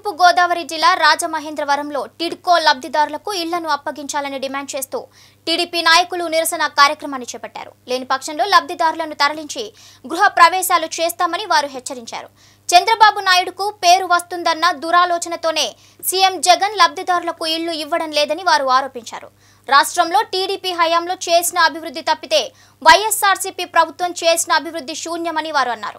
తూర్పు గోదావరి జిల్లా రాజమహేంద్రవరంలో టిడ్కో లబ్ధిదారులకు ఇళ్లను అప్పగించాలని డిమాండ్ చేస్తూ టీడీపీ నాయకులు నిరసన కార్యక్రమాన్ని చేపట్టారు లేని పక్షంలో లబ్ధిదారులను తరలించి గృహ ప్రవేశాలు చేస్తామని వారు హెచ్చరించారు చంద్రబాబు నాయుడుకు పేరు వస్తుందన్న దురాలోచనతోనే సీఎం జగన్ లబ్ధిదారులకు ఇళ్లు ఇవ్వడం లేదని వారు ఆరోపించారు రాష్ట్రంలో టీడీపీ హయాంలో చేసిన అభివృద్ధి తప్పితే వైఎస్ఆర్సీపీ ప్రభుత్వం చేసిన అభివృద్ధి శూన్యమని వారు అన్నారు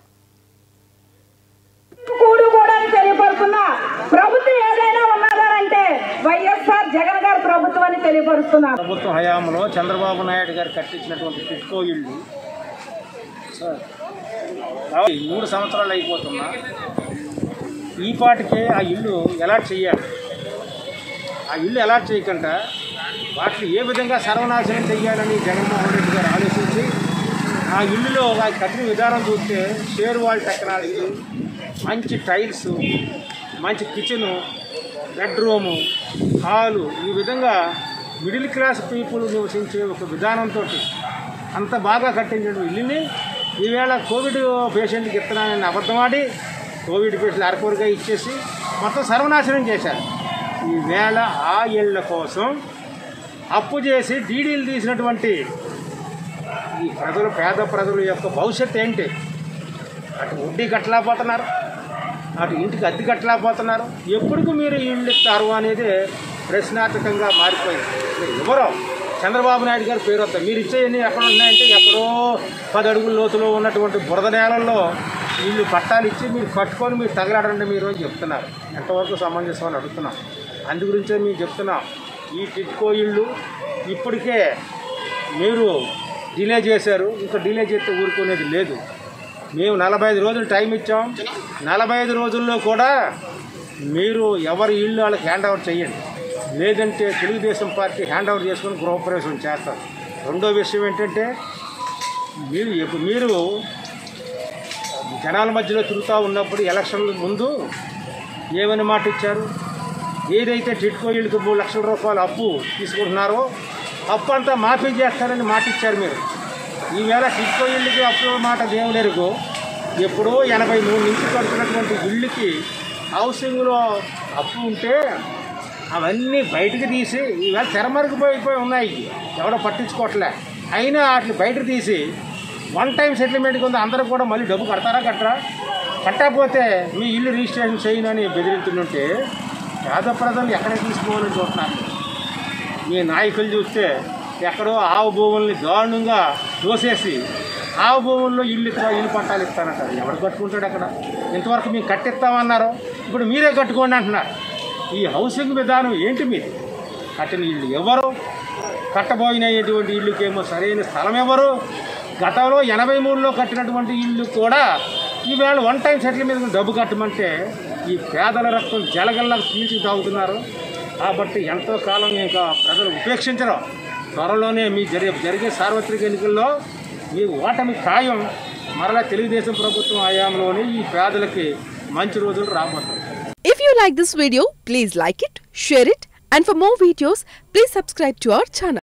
కూడు కూడా తెలియపరుస్తున్నా ప్రభుత్వం ఏదైనా ఉన్నదానంటే వైఎస్ఆర్ జగన్ గారి ప్రభుత్వం అని తెలియపరుస్తున్నారు ప్రభుత్వ హయాంలో చంద్రబాబు నాయుడు గారు కట్టించినటువంటి టిట్కో ఇల్లు సార్, కాబట్టి మూడు సంవత్సరాలు అయిపోతున్నా ఈ పాటికే ఆ ఇల్లు ఎలాట్ చేయాలి ఆ ఇల్లు ఎలాట్ చేయకుండా వాటిని ఏ విధంగా సర్వనాశనం చేయాలని జగన్మోహన్ రెడ్డి గారు ఆలోచించి ఆ ఇల్లులో ఆ కట్టిన విధానం చూస్తే షేర్ వాల్ టెక్నాలజీ మంచి టైల్స్ మంచి కిచెను బెడ్రూము హాలు ఈ విధంగా మిడిల్ క్లాస్ పీపుల్ నివసించే ఒక విధానంతో అంత బాగా కట్టించిన ఇల్లుని ఈవేళ కోవిడ్ పేషెంట్కి ఇస్తున్నానని అబద్ధమాడి కోవిడ్ పేషెంట్లు అరకొరగా ఇచ్చేసి మొత్తం సర్వనాశనం చేశారు ఈవేళ ఆ ఇళ్ళ కోసం అప్పు చేసి డీడీలు తీసినటువంటి ఈ ప్రజలు పేద ప్రజల యొక్క భవిష్యత్తు ఏంటి అటు వడ్డీ కట్టలేకపోతున్నారు అటు ఇంటికి అద్దె కట్టలేకపోతున్నారు ఎప్పటికి మీరు ఇల్లు ఇస్తారు అనేది ప్రశ్నార్థకంగా మారిపోయింది మీరు ఎవరో చంద్రబాబు నాయుడు గారి పేరు వస్తారు మీరు ఇచ్చేయన్ని ఎక్కడ ఉన్నాయంటే ఎక్కడో పది అడుగుల లోతులో ఉన్నటువంటి బురద నేలల్లో వీళ్ళు పట్టాలు ఇచ్చి మీరు కట్టుకొని మీరు తగలడండి మీరు అని చెప్తున్నారు ఎంతవరకు సమంజసం అని అడుగుతున్నాం అందు గురించే మేము చెప్తున్నాం ఈ టిట్కో ఇళ్ళు ఇప్పటికే మీరు డిలే చేశారు ఇంకా డిలే చేస్తే ఊరుకునేది లేదు మేము నలభై ఐదు రోజులు టైం ఇచ్చాం నలభై ఐదు రోజుల్లో కూడా మీరు ఎవరి ఇల్లు వాళ్ళకి హ్యాండ్ ఓవర్ చేయండి లేదంటే తెలుగుదేశం పార్టీ హ్యాండ్ ఓవర్ చేసుకుని గృహప్రవేశం చేస్తారు రెండో విషయం ఏంటంటే మీరు ఎప్పు- మీరు జనాల మధ్యలో తిరుగుతూ ఉన్నప్పుడు ఎలక్షన్ల ముందు ఏమని మాట ఇచ్చారు ఏదైతే టిట్కో ఇళ్ళకి మూడు లక్షల రూపాయలు అప్పు తీసుకుంటున్నారో అప్పు అంతా మాఫీ చేస్తారని మాట ఇచ్చారు మీరు ఈవేళ టిట్కో ఇళ్ళకి అప్పు మాట దేవుడెరుగు ఎప్పుడో ఎనభై మూడు నుంచి కడుతున్నటువంటి ఇళ్ళకి హౌసింగ్లో అప్పు ఉంటే అవన్నీ బయటకు తీసి ఈవేళ తెరమరుగుపోయిపోయి ఉన్నాయి ఎవడో పట్టించుకోవట్లే అయినా వాటిని బయటకు తీసి వన్ టైం సెటిల్మెంట్ కింద అందరూ కూడా మళ్ళీ డబ్బు కడతారా కట్టరా కట్టకపోతే మీ ఇల్లు రిజిస్ట్రేషన్ చేయనని బెదిరింటుంటే పేద ప్రజలు ఎక్కడ తీసుకోవాలని చూస్తున్నారు మీ నాయకులు చూస్తే ఎక్కడో ఆవు భూముల్ని దారుణంగా దోసేసి ఆవు భూముల్లో ఇల్లు ఇస్తా ఇల్లు పట్టాలు ఇస్తానంటారు ఎవడు కట్టుకుంటాడు అక్కడ ఇంతవరకు మేము కట్టిస్తామన్నారు ఇప్పుడు మీరే కట్టుకోండి అంటున్నారు ఈ హౌసింగ్ విధానం ఏంటి మీది కట్టిన ఇల్లు ఎవరు కట్టబోయినటువంటి ఇల్లుకేమో సరైన స్థలం ఎవరు గతంలో ఎనభై మూడులో కట్టినటువంటి ఇల్లు కూడా ఈవేళ వన్ టైం సెటిల్ మీద డబ్బు కట్టమంటే ఈ పేదల రక్తం జలగల్లా పీల్చి తాగుతున్నారు కాబట్టి ఎంతో కాలం ఇంకా ప్రజలు ఉపేక్షించరు త్వరలోనే మీ జరిగే జరిగే సార్వత్రిక ఎన్నికల్లో మీ ఓటమి ఖాయం మరలా తెలుగుదేశం ప్రభుత్వం హయాంలోని ఈ పేదలకి మంచి రోజులు రాబోతాయి If you like this video, please like it, share it, and for more videos, please subscribe to our channel.